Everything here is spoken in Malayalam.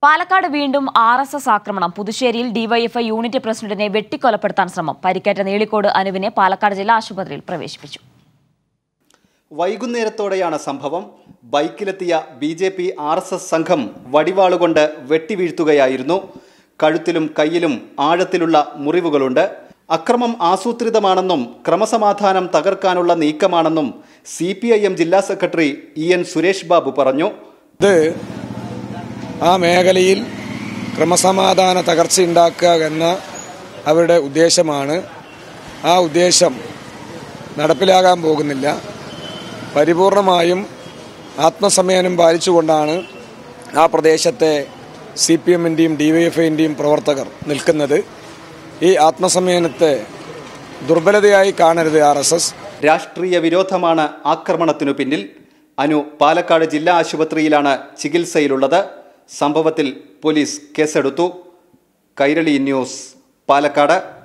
പാലക്കാട് വീണ്ടും ആർ എസ് എസ് ആക്രമണം പുതുശ്ശേരിയിൽ ഡിവൈഎഫ്ഐ യൂണിറ്റ് പ്രസിഡന്റിനെ വെട്ടിക്കൊലപ്പെടുത്താൻ ശ്രമം പരിക്കേറ്റ നീളിക്കോട് അനുവിനെ പാലക്കാട് ജില്ലാ ആശുപത്രിയിൽ പ്രവേശിപ്പിച്ചു വൈകുന്നേരത്തോടെയാണ് സംഭവം ബൈക്കിലെത്തിയ B J P R S S സംഘം വടിവാളുകൊണ്ട് വെട്ടിവീഴ്ത്തുകയായിരുന്നു കഴുത്തിലും കയ്യിലും ആഴത്തിലുള്ള മുറിവുകളുണ്ട് അക്രമം ആസൂത്രിതമാണെന്നും ക്രമസമാധാനം തകർക്കാനുള്ള നീക്കമാണെന്നും സി പി ഐ എം ജില്ലാ secretary E N Suresh Babu പറഞ്ഞു ഇത് ആ മേഖലയിൽ ക്രമസമാധാന തകർച്ചയുണ്ടാക്കുക എന്ന അവരുടെ ഉദ്ദേശമാണ് ആ ഉദ്ദേശം നടപ്പിലാകാൻ പോകുന്നില്ല പരിപൂർണമായും ആത്മസംയമനം പാലിച്ചുകൊണ്ടാണ് ആ പ്രദേശത്തെ സി പി എമ്മിൻ്റെയും ഡി വൈ എഫ് ഐൻ്റെയും പ്രവർത്തകർ നിൽക്കുന്നത് ഈ ആത്മസംയമനത്തെ ദുർബലതയായി കാണരുത് ആർ എസ് എസ് രാഷ്ട്രീയ വിരോധമാണ് ആക്രമണത്തിനു പിന്നിൽ അനു പാലക്കാട് ജില്ലാ ആശുപത്രിയിലാണ് ചികിത്സയിലുള്ളത് സംഭവത്തിൽ പോലീസ് കേസെടുത്തു കൈരളി ന്യൂസ് പാലക്കാട്